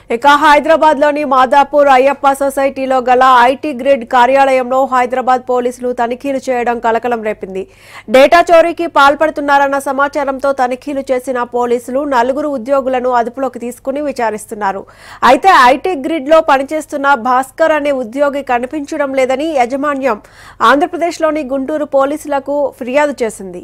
ఇక హైదరాబాద్ లోని మాదాపూర్ అయ్యప్ప సొసైటీలో గల ఐటీ గ్రిడ్ కార్యాలయంలో హైదరాబాద్ పోలీసులు తనిఖీలు చేయడం కలకలం రేపింది డేటా చోరీకి పాల్పడుతున్నారన్న సమాచారంతో తనిఖీలు చేసిన పోలీసులు నలుగురు ఉద్యోగులను అదుపులోకి తీసుకుని విచారిస్తున్నారు అయితే ఐటీ గ్రిడ్ లో పనిచేస్తున్న భాస్కర్ అనే ఉద్యోగి కనిపించడం లేదని యాజమాన్యం ఆంధ్రప్రదేశ్లోని గుంటూరు పోలీసులకు ఫిర్యాదు చేసింది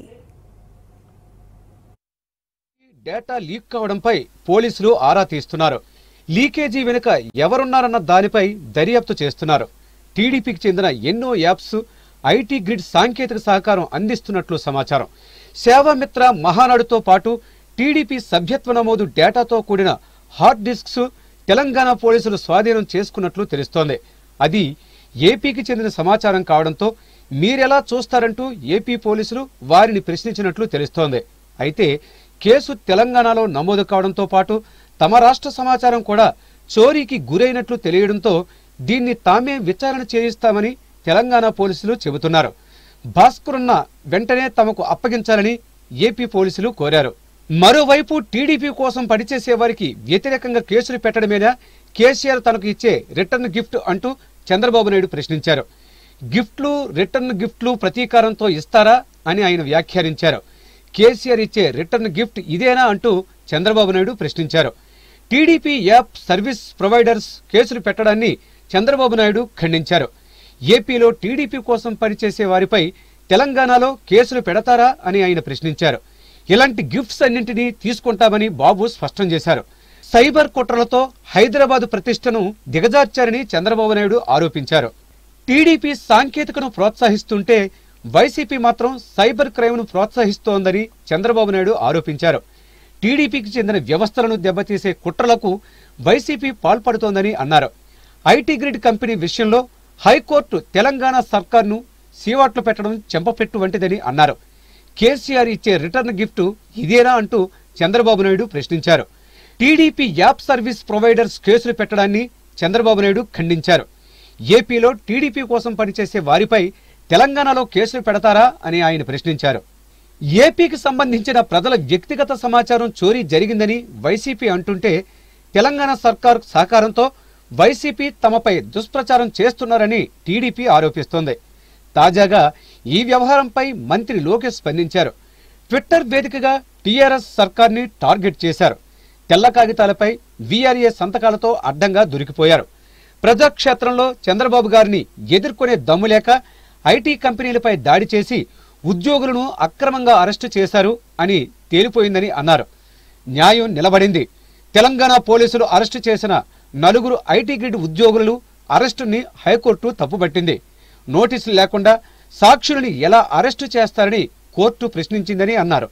డేటా లీక్ కావడంపై పోలీసులు ఆరా తీస్తున్నారు లీకేజీ వెనుక ఎవరున్నారన్న దానిపై దర్యాప్తు చేస్తున్నారు టీడీపీకి చెందిన ఎన్నో యాప్స్ ఐటీ గ్రిడ్ సాంకేతిక సహకారం అందిస్తున్నట్లు సమాచారం సేవామిత్ర మహానాడుతో పాటు టీడీపీ సభ్యత్వ నమోదు డేటాతో కూడిన హార్డ్ డిస్క్స్ తెలంగాణ పోలీసులు స్వాధీనం చేసుకున్నట్లు తెలుస్తోంది అది ఏపీకి చెందిన సమాచారం కావడంతో మీరెలా చూస్తారంటూ ఏపీ పోలీసులు వారిని ప్రశ్నించినట్లు తెలుస్తోంది అయితే కేసు తెలంగాణలో నమోదు కావడంతో పాటు తమ రాష్ట్ర సమాచారం కూడా చోరీకి గురైనట్లు తెలియడంతో దీన్ని తామే విచారణ చేయిస్తామని తెలంగాణ పోలీసులు చెబుతున్నారు భాస్కరున్న వెంటనే తమకు అప్పగించాలని ఏపీ పోలీసులు కోరారు మరోవైపు టీడీపీ కోసం పనిచేసే వారికి వ్యతిరేకంగా కేసులు పెట్టడమేనా కేసీఆర్ తనకు ఇచ్చే రిటర్న్ గిఫ్ట్ అంటూ చంద్రబాబు నాయుడు ప్రశ్నించారు గిఫ్ట్లు రిటర్న్ గిఫ్ట్లు ప్రతీకారంతో ఇస్తారా అని ఆయన వ్యాఖ్యానించారు కేసీఆర్ ఇచ్చే రిటర్న్ గిఫ్ట్ ఇదేనా అంటూ చంద్రబాబు నాయుడు ప్రశ్నించారు టీడీపీ యాప్ సర్వీస్ ప్రొవైడర్స్ కేసులు పెట్టడాన్ని చంద్రబాబు నాయుడు ఖండించారు ఏపీలో టీడీపీ కోసం పనిచేసే వారిపై తెలంగాణలో కేసులు పెడతారా అని ఆయన ప్రశ్నించారు ఇలాంటి గిఫ్ట్స్ అన్నింటినీ తీసుకుంటామని బాబు స్పష్టం చేశారు సైబర్ కుట్రలతో హైదరాబాద్ ప్రతిష్టను దిగజార్చారని చంద్రబాబు నాయుడు ఆరోపించారు టీడీపీ సాంకేతికను ప్రోత్సహిస్తుంటే వైసీపీ మాత్రం సైబర్ క్రైమ్ను ప్రోత్సహిస్తోందని చంద్రబాబు నాయుడు ఆరోపించారు టీడీపీకి చెందిన వ్యవస్థలను దెబ్బతీసే కుట్రలకు వైసీపీ పాల్పడుతోందని అన్నారు ఐటీ గ్రిడ్ కంపెనీ విషయంలో హైకోర్టు తెలంగాణ సర్కార్ను సీవాట్లు పెట్టడం చెంపపెట్టు వంటిదని అన్నారు కేసీఆర్ ఇచ్చే రిటర్న్ గిఫ్ట్ ఇదేనా అంటూ చంద్రబాబు నాయుడు ప్రశ్నించారు టీడీపీ యాప్ సర్వీస్ ప్రొవైడర్స్ కేసులు పెట్టడాన్ని చంద్రబాబు నాయుడు ఖండించారు ఏపీలో టీడీపీ కోసం పనిచేసే వారిపై తెలంగాణలో కేసులు పెడతారా అని ఆయన ప్రశ్నించారు ఏపీకి సంబంధించిన ప్రజల వ్యక్తిగత సమాచారం చోరీ జరిగిందని వైసీపీ అంటుంటే తెలంగాణ సర్కార్ సహకారంతో వైసీపీ తమపై దుష్ప్రచారం చేస్తున్నారని టీడీపీ ఆరోపిస్తోంది తాజాగా ఈ వ్యవహారంపై మంత్రి లోకేష్ స్పందించారు ట్విట్టర్ వేదికగా టీఆర్ఎస్ సర్కార్ని టార్గెట్ చేశారు తెల్ల కాగితాలపై వీఆర్ఏ సంతకాలతో అడ్డంగా దొరికిపోయారు ప్రజాక్షేత్రంలో చంద్రబాబు గారిని ఎదుర్కొనే దమ్ము లేక ఐటీ కంపెనీలపై దాడి చేసి ఉద్యోగులను అక్రమంగా అరెస్టు చేశారు అని తేలిపోయిందని అన్నారు న్యాయం నిలబడింది తెలంగాణ పోలీసులు అరెస్టు చేసిన నలుగురు ఐటీ గ్రిడ్ ఉద్యోగులు అరెస్టుని హైకోర్టు తప్పుపట్టింది నోటీసులు లేకుండా సాక్షులని ఎలా అరెస్టు చేస్తారని కోర్టు ప్రశ్నించిందని అన్నారు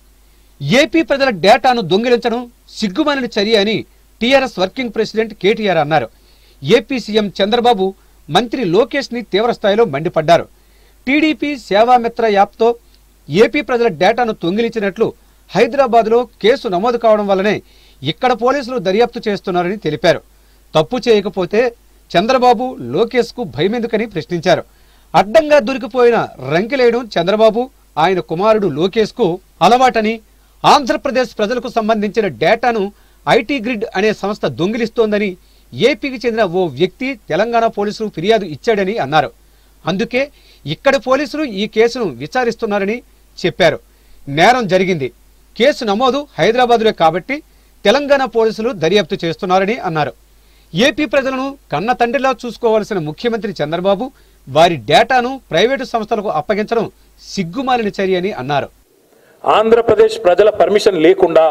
ఏపీ ప్రజల డేటాను దొంగిలించడం సిగ్గుమాలిన చర్య అని టీఆర్ఎస్ వర్కింగ్ ప్రెసిడెంట్ కేటీఆర్ అన్నారు ఏపీ సీఎం చంద్రబాబు మంత్రి లోకేష్ ని తీవ్రస్థాయిలో మండిపడ్డారు టీడీపీ సేవామిత్ర యాప్తో ఏపీ ప్రజల డేటాను దొంగిలించినట్లు హైదరాబాద్లో కేసు నమోదు కావడం వల్లనే ఇక్కడ పోలీసులు దర్యాప్తు చేస్తున్నారని తెలిపారు తప్పు చేయకపోతే చంద్రబాబు లోకేష్కు భయమెందుకని ప్రశ్నించారు అడ్డంగా దొరికిపోయిన రంకెలేయడం చంద్రబాబు ఆయన కుమారుడు లోకేష్కు అలవాటని ఆంధ్రప్రదేశ్ ప్రజలకు సంబంధించిన డేటాను ఐటీ గ్రిడ్ అనే సంస్థ దొంగిలిస్తోందని ఏపీకి చెందిన ఓ వ్యక్తి తెలంగాణ పోలీసులు ఫిర్యాదు ఇచ్చాడని అన్నారు అందుకే ఇక్కడి పోలీసులు ఈ కేసును విచారిస్తున్నారని చెప్పారు నేరం జరిగింది కేసు నమోదు హైదరాబాద్లో కాబట్టి తెలంగాణ పోలీసులు దర్యాప్తు చేస్తున్నారని అన్నారు ఏపీ ప్రజలను కన్న తండ్రిలా చూసుకోవాల్సిన ముఖ్యమంత్రి చంద్రబాబు వారి డేటాను ప్రైవేటు సంస్థలకు అప్పగించడం సిగ్గుమాలిన చర్య అని అన్నారు ఆంధ్రప్రదేశ్ ప్రజల పర్మిషన్ లేకుండా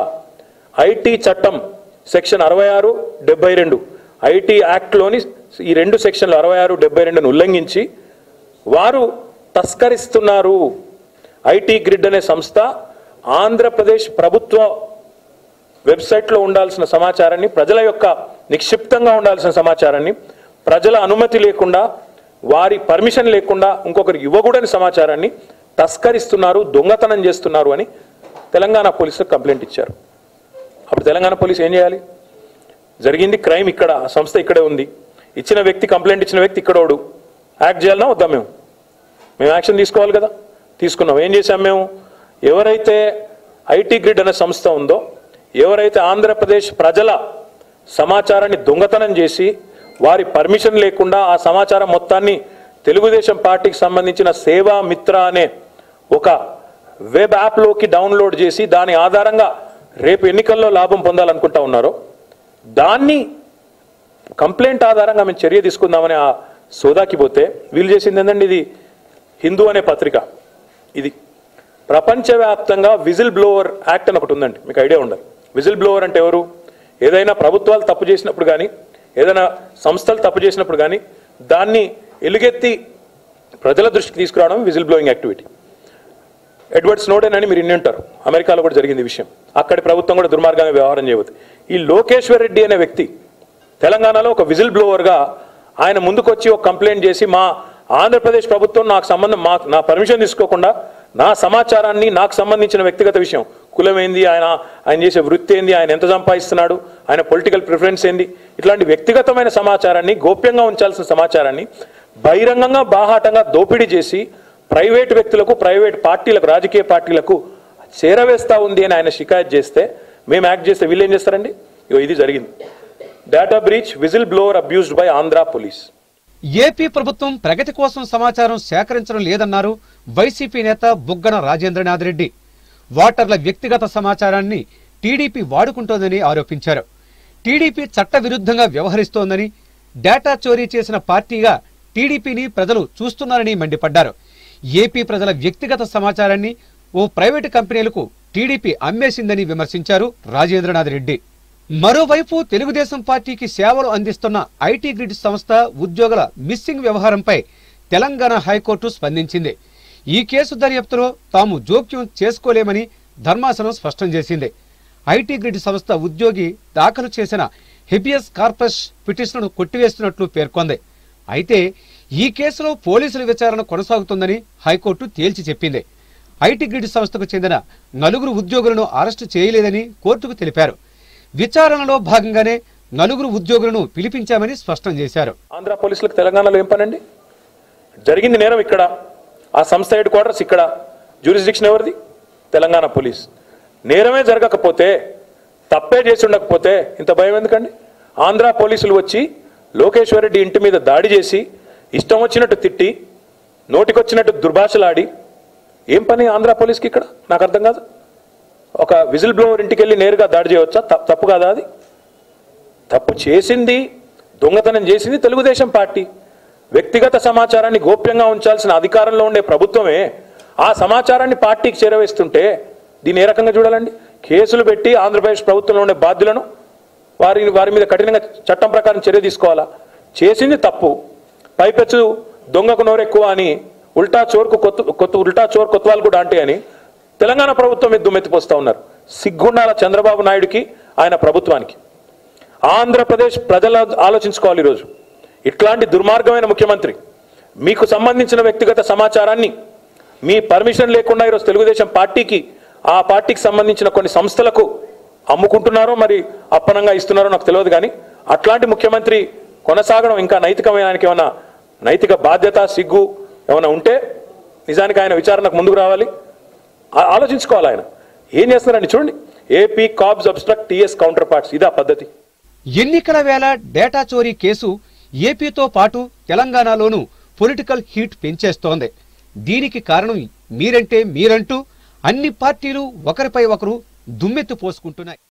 ఐటీ చట్టం సెక్షన్ అరవై ఆరు డెబ్బై రెండు ఐటీ యాక్ట్లోని ఈ రెండు సెక్షన్లు అరవై ఆరు డెబ్బై రెండును ఉల్లంఘించి వారు తస్కరిస్తున్నారు ఐటీ గ్రిడ్ అనే సంస్థ ఆంధ్రప్రదేశ్ ప్రభుత్వ వెబ్సైట్లో ఉండాల్సిన సమాచారాన్ని ప్రజల యొక్క నిక్షిప్తంగా ఉండాల్సిన సమాచారాన్ని ప్రజల అనుమతి లేకుండా వారి పర్మిషన్ లేకుండా ఇంకొకరికి ఇవ్వకూడని సమాచారాన్ని తస్కరిస్తున్నారు దొంగతనం చేస్తున్నారు అని తెలంగాణ పోలీసులకు కంప్లైంట్ ఇచ్చారు అప్పుడు తెలంగాణ పోలీసు ఏం చేయాలి జరిగింది క్రైమ్ ఇక్కడ ఆ సంస్థ ఇక్కడే ఉంది ఇచ్చిన వ్యక్తి కంప్లైంట్ ఇచ్చిన వ్యక్తి ఇక్కడోడు యాక్ట్ చేయాలన్నా వద్దా మేము మేము యాక్షన్ తీసుకోవాలి కదా తీసుకున్నాం ఏం చేశాం మేము ఎవరైతే ఐటీ గ్రిడ్ అనే సంస్థ ఉందో ఎవరైతే ఆంధ్రప్రదేశ్ ప్రజల సమాచారాన్ని దొంగతనం చేసి వారి పర్మిషన్ లేకుండా ఆ సమాచారం మొత్తాన్ని తెలుగుదేశం పార్టీకి సంబంధించిన సేవా మిత్ర అనే ఒక వెబ్ యాప్లోకి డౌన్లోడ్ చేసి దాని ఆధారంగా రేపు ఎన్నికల్లో లాభం పొందాలనుకుంటా ఉన్నారో దాన్ని కంప్లైంట్ ఆధారంగా మేము చర్య తీసుకుందామని ఆ సోదాకి పోతే వీళ్ళు చేసింది ఏంటండి ఇది హిందూ అనే పత్రిక ఇది ప్రపంచవ్యాప్తంగా విజిల్ బ్లోవర్ యాక్ట్ అని ఒకటి ఉందండి మీకు ఐడియా ఉండదు విజిల్ బ్లోవర్ అంటే ఎవరు ఏదైనా ప్రభుత్వాలు తప్పు చేసినప్పుడు కానీ ఏదైనా సంస్థలు తప్పు చేసినప్పుడు కానీ దాన్ని ఎలుగెత్తి ప్రజల దృష్టికి తీసుకురావడం whistle blowing activity Edward Snowden అని మీరు ఇన్ని ఉంటారు అమెరికాలో కూడా జరిగింది ఈ విషయం అక్కడి ప్రభుత్వం కూడా దుర్మార్గంగా వ్యవహారం చేయవద్దు ఈ లోకేశ్వర్ రెడ్డి అనే వ్యక్తి తెలంగాణలో ఒక విజిల్ బ్లోవర్గా ఆయన ముందుకొచ్చి ఒక కంప్లైంట్ చేసి మా ఆంధ్రప్రదేశ్ ప్రభుత్వం నాకు సంబంధం మా నా పర్మిషన్ తీసుకోకుండా నా సమాచారాన్ని నాకు సంబంధించిన వ్యక్తిగత విషయం కులం ఏంది ఆయన ఆయన చేసే వృత్తి ఏంది ఆయన ఎంత సంపాదిస్తున్నాడు ఆయన పొలిటికల్ ప్రిఫరెన్స్ ఏంది ఇట్లాంటి వ్యక్తిగతమైన సమాచారాన్ని గోప్యంగా ఉంచాల్సిన సమాచారాన్ని బహిరంగంగా బాహాటంగా దోపిడీ చేసి ప్రైవేట్ వ్యక్తులకు ప్రైవేట్ పార్టీలకు రాజకీయ పార్టీలకు చేరవేస్తా ఉంది అని ఆయన షికాయత్ చేస్తే మేము యాక్ట్ చేస్తే వీళ్ళు ఏం చేస్తారండి ఇగో ఇది జరిగింది data breach whistle blower abused by Andhra police AP ప్రభుత్వం ప్రగతి కోసం సమాచారం సేకరించడం లేదన్నారు వైసీపీ నేత బుగ్గన రాజేంద్రనాథ్ రెడ్డి ఓటర్ల వ్యక్తిగత సమాచారాన్ని టీడీపీ వాడుకుంటోందని ఆరోపించారు టీడీపీ చట్టవిరుద్ధంగా వ్యవహరిస్తోందని డేటా చోరీ చేసిన పార్టీగా టీడీపీని ప్రజలు చూస్తున్నారని మండిపడ్డారు ఏపీ ప్రజల వ్యక్తిగత సమాచారాన్ని ఓ ప్రైవేటు కంపెనీలకు టీడీపీ అమ్మేసిందని విమర్శించారు రాజేంద్రనాథ్ రెడ్డి మరోవైపు తెలుగుదేశం పార్టీకి సేవలు అందిస్తున్న ఐటీ గ్రిడ్ సంస్థ ఉద్యోగుల మిస్సింగ్ వ్యవహారంపై తెలంగాణ హైకోర్టు స్పందించింది ఈ కేసు దర్యాప్తులో తాము జోక్యం చేసుకోలేమని ధర్మాసనం స్పష్టం చేసింది ఐటీ గ్రిడ్ సంస్థ ఉద్యోగి దాఖలు చేసిన హెబియస్ కార్పస్ పిటిషన్ను కొట్టివేస్తున్నట్లు పేర్కొంది అయితే ఈ కేసులో పోలీసుల విచారణ కొనసాగుతుందని హైకోర్టు తేల్చి చెప్పింది ఐటీ గ్రిడ్ సంస్థకు చెందిన నలుగురు ఉద్యోగులను అరెస్టు చేయలేదని కోర్టుకు తెలిపారు విచారణలో భాగంగానే నలుగురు ఉద్యోగులను పిలిపించామని స్పష్టం చేశారు ఆంధ్ర పోలీసులకు తెలంగాణలో ఏం పనండి జరిగింది నేరం ఇక్కడ ఆ సంస్థ హెడ్ క్వార్టర్స్ ఇక్కడ జ్యూరిస్డిక్షన్ ఎవరిది తెలంగాణ పోలీస్ నేరమే జరగకపోతే తప్పే చేసి ఉండకపోతే ఇంత భయం ఎందుకండి ఆంధ్ర పోలీసులు వచ్చి లోకేశ్వర్ రెడ్డి ఇంటి మీద దాడి చేసి ఇష్టం వచ్చినట్టు తిట్టి నోటికొచ్చినట్టు దుర్భాషలాడి ఏం పని ఆంధ్ర పోలీస్కి ఇక్కడ నాకు అర్థం కాదు ఒక విజిల్ బ్లోవర్ ఇంటికి వెళ్ళి నేరుగా దాడి చేయవచ్చా త- తప్పు కాదా అది తప్పు చేసింది దొంగతనం చేసింది తెలుగుదేశం పార్టీ వ్యక్తిగత సమాచారాన్ని గోప్యంగా ఉంచాల్సిన అధికారంలో ఉండే ప్రభుత్వమే ఆ సమాచారాన్ని పార్టీకి చేరవేస్తుంటే దీన్ని ఏ రకంగా చూడాలండి కేసులు పెట్టి ఆంధ్రప్రదేశ్ ప్రభుత్వంలో ఉండే బాధ్యులను వారి వారి మీద కఠినంగా చట్టం ప్రకారం చర్య తీసుకోవాలా చేసింది తప్పు పైపెచ్చు దొంగకు నోరెక్కువ అని ఉల్టా చోర్కు కొత్త కొత్త ఉల్టా చోర్ కొత్వాల్ కూడా అంటే అని తెలంగాణ ప్రభుత్వం మీద దుమ్మెత్తిపోస్తా ఉన్నారు సిగ్గుండాల చంద్రబాబు నాయుడుకి ఆయన ప్రభుత్వానికి ఆంధ్రప్రదేశ్ ప్రజలు ఆలోచించుకోవాలి ఈరోజు ఇట్లాంటి దుర్మార్గమైన ముఖ్యమంత్రి మీకు సంబంధించిన వ్యక్తిగత సమాచారాన్ని మీ పర్మిషన్ లేకుండా ఈరోజు తెలుగుదేశం పార్టీకి ఆ పార్టీకి సంబంధించిన కొన్ని సంస్థలకు అమ్ముకుంటున్నారో మరి అప్పనంగా ఇస్తున్నారో నాకు తెలియదు కానీ అట్లాంటి ముఖ్యమంత్రి కొనసాగడం ఇంకా నైతికమైన ఆయనకి ఏమైనా నైతిక బాధ్యత సిగ్గు ఏమైనా ఉంటే నిజానికి ఆయన విచారణకు ముందుకు రావాలి ఆ- ఆలోచించుకోవాలి ఆయన ఏం చేస్తున్నారండి చూడండి AP cops obstruct TS counterparts ఇదా పద్ధతి ఎన్నికల వేళ డేటా చోరీ కేసు ఏపీతో పాటు తెలంగాణలోనూ పొలిటికల్ హీట్ పెంచేస్తోంది దీనికి కారణం మీరంటే మీరంటూ అన్ని పార్టీలు ఒకరిపై ఒకరు దుమ్మెత్తు పోసుకుంటున్నాయి